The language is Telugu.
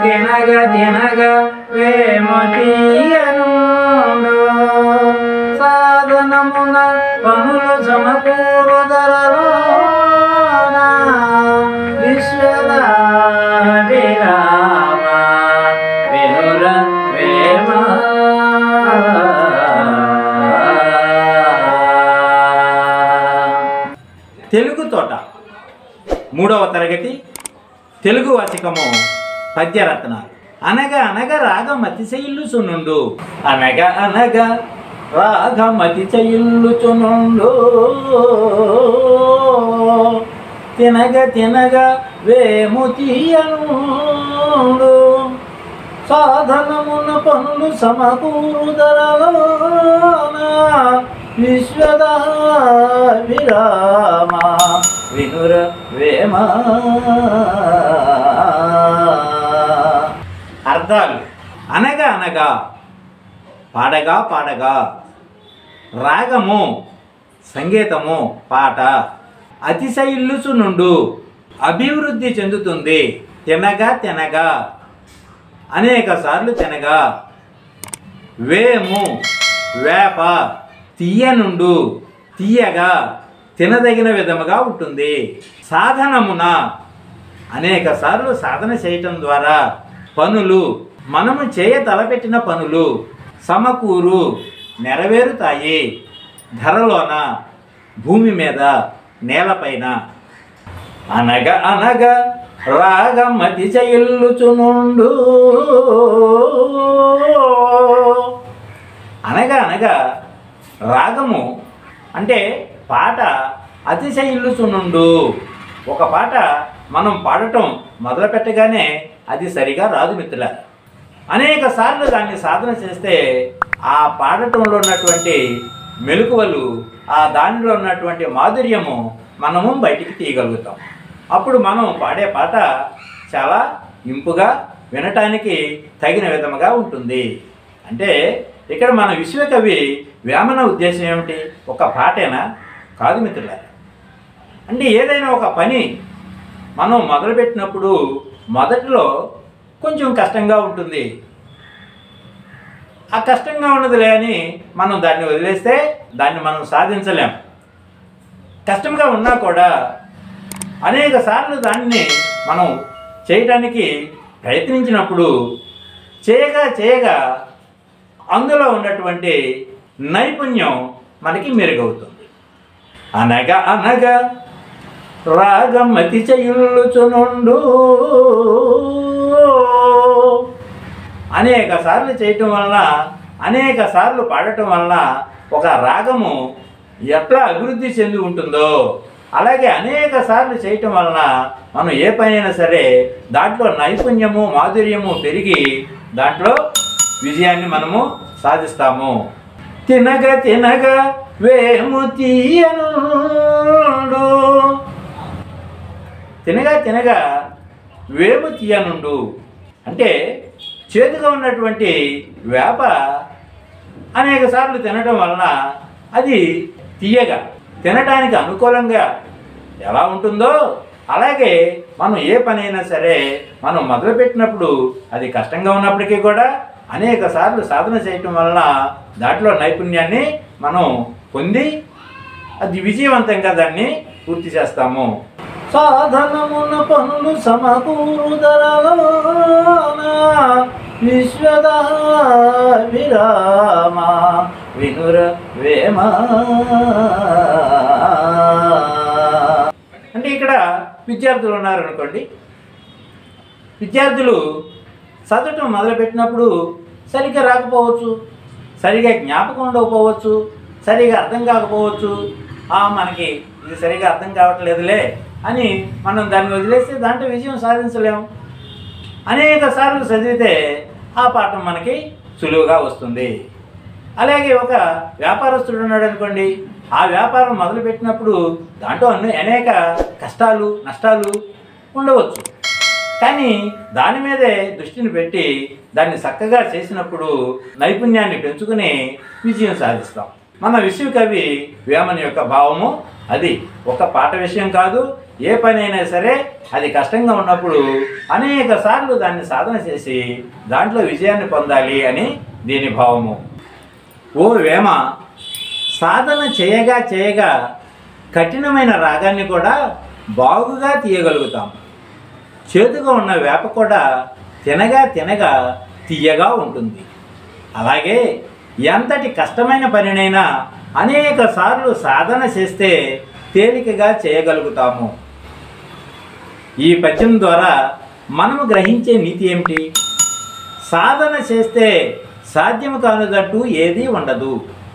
తినగ తినగ వేమతీయను సాధనమున పనులు సమకూరు ధరలోన విశ్వద విరామ వినుర వేమ తెలుగు తోట మూడవ తరగతి తెలుగు వాచికము పద్యరత్నాలు అనగా అనగా రాగమతి చెయ్యిల్లుచునుండు అనగా అనగా రాగమతి చెయ్యిల్లుచునుండు తినగ తినగ వేము తీయనుండు సాధనమున పనులు సమకూరుదరలోన విశ్వద విరామ వినుర వేమ అర్థాలు అనగా అనగా పాడగా పాడగా రాగము సంగీతము పాట అతిశయిల్లుచు నుండు అభివృద్ధి చెందుతుంది తినగా తినగా అనేక సార్లు తినగా వేము వేప తీయనుండు తీయగా తినదగిన విధముగా ఉంటుంది సాధనమున అనేక సార్లు సాధన చేయటం ద్వారా పనులు మనము చేయ తలపెట్టిన పనులు సమకూరు నెరవేరుతాయి ధరలోన భూమి మీద నేలపైన అనగ అనగ రాగమతి చెల్లుచునుండు అనగా అనగా రాగము అంటే పాట అతిశయిల్లుచునుండు ఒక పాట మనం పాడటం మొదలు పెట్టగానే అది సరిగా రాదు మిత్రుల అనేక సార్లు దాన్ని సాధన చేస్తే ఆ పాడటంలో ఉన్నటువంటి మెలకువలు ఆ దానిలో ఉన్నటువంటి మాధుర్యము మనము బయటికి తీయగలుగుతాం అప్పుడు మనం పాడే పాట చాలా ఇంపుగా వినటానికి తగిన విధముగా ఉంటుంది అంటే ఇక్కడ మన విశ్వకవి వేమన ఉద్దేశం ఏమిటి ఒక పాటేనా కాదు మిత్రులారా అంటే ఏదైనా ఒక పని మనం మొదలుపెట్టినప్పుడు మొదట్లో కొంచెం కష్టంగా ఉంటుంది ఆ కష్టంగా ఉన్నదిలే అని మనం దాన్ని వదిలేస్తే దాన్ని మనం సాధించలేం కష్టంగా ఉన్నా కూడా అనేక సార్లు దాన్ని మనం చేయడానికి ప్రయత్నించినప్పుడు చేయగా చేయగా అందులో ఉన్నటువంటి నైపుణ్యం మనకి మెరుగవుతుంది అనగా అనగా రాగమతి చెయ్యులుచునుండు అనేక సార్లు చేయటం వలన అనేక సార్లు పాడటం వలన ఒక రాగము ఎట్లా అభివృద్ధి చెంది ఉంటుందో అలాగే అనేక సార్లు చేయటం వలన మనం ఏ పనైనా సరే దాంట్లో నైపుణ్యము మాధుర్యము పెరిగి దాంట్లో విజయాన్ని మనము సాధిస్తాము తినగ తినగ వేము తీయనుండు తినగా తినగా వేము తీయనుండు అంటే చేదుగా ఉన్నటువంటి వేప అనేక సార్లు తినడం వలన అది తీయగా తినటానికి అనుకూలంగా ఎలా ఉంటుందో అలాగే మనం ఏ పనైనా సరే మనం మొదలుపెట్టినప్పుడు అది కష్టంగా ఉన్నప్పటికీ కూడా అనేక సార్లు సాధన చేయటం వలన దాంట్లో నైపుణ్యాన్ని మనం పొంది అది విజయవంతంగా దాన్ని పూర్తి చేస్తాము సాధనమున పనులు సమకూరుదరలోన విశ్వద విరామ వినుర వేమ అంటే ఇక్కడ విద్యార్థులు ఉన్నారు అనుకోండి విద్యార్థులు చదవటం మొదలుపెట్టినప్పుడు సరిగ్గా రాకపోవచ్చు సరిగా జ్ఞాపకం ఉండకపోవచ్చు సరిగా అర్థం కాకపోవచ్చు ఆ, మనకి ఇది సరిగా అర్థం కావట్లేదులే అని మనం దాన్ని వదిలేస్తే దాంట్లో విజయం సాధించలేము అనేక సార్లు చదివితే ఆ పాఠం మనకి సులువుగా వస్తుంది అలాగే ఒక వ్యాపారస్తుడు ఉన్నాడు అనుకోండి ఆ వ్యాపారం మొదలుపెట్టినప్పుడు దాంట్లో అన్ని అనేక కష్టాలు నష్టాలు ఉండవచ్చు కానీ దాని మీదే దృష్టిని పెట్టి దాన్ని చక్కగా చేసినప్పుడు నైపుణ్యాన్ని పెంచుకుని విజయం సాధిస్తాం మన విశ్వకవి వేమన యొక్క భావము అది ఒక పాట విషయం కాదు ఏ పనైనా సరే అది కష్టంగా ఉన్నప్పుడు అనేక సార్లు దాన్ని సాధన చేసి దాంట్లో విజయాన్ని పొందాలి అని దీని భావము ఓ వేమ సాధన చేయగా చేయగా కఠినమైన రాగాన్ని కూడా బాగుగా తీయగలుగుతాం చేతుగా ఉన్న వేప కూడా తినగా తినగా తీయగా ఉంటుంది అలాగే ఎంతటి కష్టమైన పనినైనా అనేక సార్లు సాధన చేస్తే తేలికగా చేయగలుగుతాము ఈ పద్యం ద్వారా మనము గ్రహించే నీతి ఏమిటి సాధన చేస్తే సాధ్యము కానిదంటూ ఏదీ ఉండదు